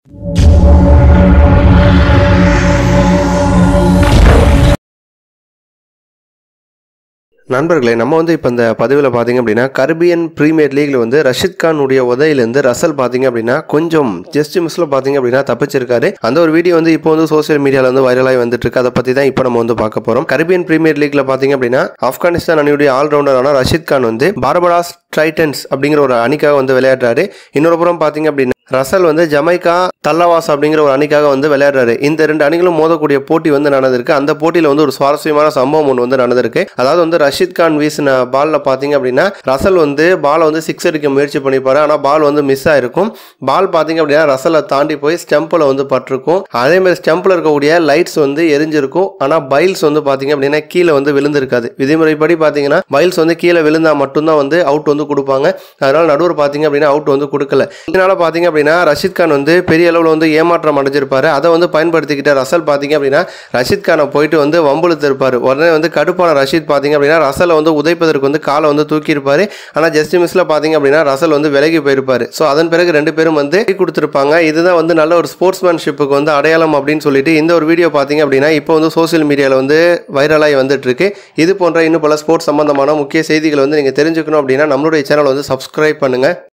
நண்பர்களே நம்ம வந்து இப்போ இந்த பதிவில் பார்த்தீங்க அப்படின்னா கரிபியன் பிரீமியர் லீக்ல வந்து ரஷித் கானுடைய உதவியிலேருந்து ரசல் பார்த்தீங்க அப்படின்னா கொஞ்சம் ஜஸ்ட் மிஸ்ல பார்த்தீங்க அப்படின்னா தப்பிச்சிருக்காரு அந்த ஒரு வீடியோ வந்து இப்போ வந்து சோசியல் மீடியாவில் வந்து வைரலாகி வந்துட்டு இருக்கு அதை பற்றி தான் இப்போ நம்ம வந்து பார்க்க போகிறோம் கரிபியன் பிரீமியர் லீக்ல பார்த்தீங்க அப்படின்னா ஆப்கானிஸ்தான் அணியுடைய ஆல்ரவுண்டரான ரஷித் கான் வந்து பார்படாஸ் டைட்டன்ஸ் அப்படிங்கிற ஒரு அணிக்காக வந்து விளையாடுறாரு இன்னொரு புறம் பார்த்தீங்க அப்படின்னா ரசல் வந்து ஜமைக்கா தல்லவாஸ் அப்படிங்கிற ஒரு அணிக்காக வந்து விளையாடுறாரு இந்த ரெண்டு அணிகளும் மோதக்கூடிய போட்டி வந்து நடந்திருக்கு அந்த போட்டியில் வந்து ஒரு சுவாரஸ்யமான சம்பவம் ஒன்று வந்து நடந்திருக்கு அதாவது வந்து ரஷித் கான் வீசின பால்ல பார்த்தீங்க அப்படின்னா ரசல் வந்து பாலை வந்து சிக்ஸ் அடிக்க முயற்சி பண்ணிப்பாரு ஆனால் பால் வந்து மிஸ் ஆயிருக்கும் பால் பார்த்தீங்க அப்படின்னா ரசலை தாண்டி போய் ஸ்டெம்பில் வந்து பட்டிருக்கும் அதே மாதிரி ஸ்டெம்பில் இருக்கக்கூடிய லைட்ஸ் வந்து எரிஞ்சிருக்கும் ஆனால் பைல்ஸ் வந்து பார்த்தீங்க அப்படின்னா கீழே வந்து விழுந்திருக்காது விதிமுறைப்படி பார்த்தீங்கன்னா பைல்ஸ் வந்து கீழே விழுந்தா மட்டும்தான் வந்து அவுட் வந்து கொடுப்பாங்க அதனால நடுவர் பார்த்தீங்க அப்படின்னா அவுட் வந்து கொடுக்கல இதனால பார்த்தீங்க அப்படின்னா ரஷித் கான் வந்து பெரிய அளவில் வந்து ஏமாற்றம் அடைஞ்சிருப்பாரு அதை வந்து பயன்படுத்திக்கிட்ட ரசல் பார்த்தீங்க அப்படின்னா ரஷித் கானை போயிட்டு வந்து வம்புழுத்து இருப்பாரு உடனே வந்து கடுப்பான ரஷித் பார்த்தீங்க அப்படின்னா ரசலை வந்து உதைப்பதற்கு வந்து காலை வந்து தூக்கியிருப்பாரு ஆனால் ஜஸ்ட் மிஸ்ல பார்த்தீங்க அப்படின்னா ரசல் வந்து விலகி போயிருப்பாரு ஸோ அதன் பிறகு ரெண்டு பேரும் வந்து கை கொடுத்துருப்பாங்க இதுதான் வந்து நல்ல ஒரு ஸ்போர்ட்ஸ்மேன்ஷிப்புக்கு வந்து அடையாளம் அப்படின்னு சொல்லிட்டு இந்த ஒரு வீடியோ பார்த்தீங்க அப்படின்னா இப்போ வந்து சோசியல் மீடியாவில் வந்து வைரலாகி வந்துட்டு இருக்கு இது போன்ற இன்னும் பல ஸ்போர்ட்ஸ் சம்பந்தமான முக்கிய செய்திகளை வந்து நீங்கள் தெரிஞ்சுக்கணும் அப்படின்னா நம்மளுடைய சேனலை வந்து சப்ஸ்கிரைப் பண்ணுங்க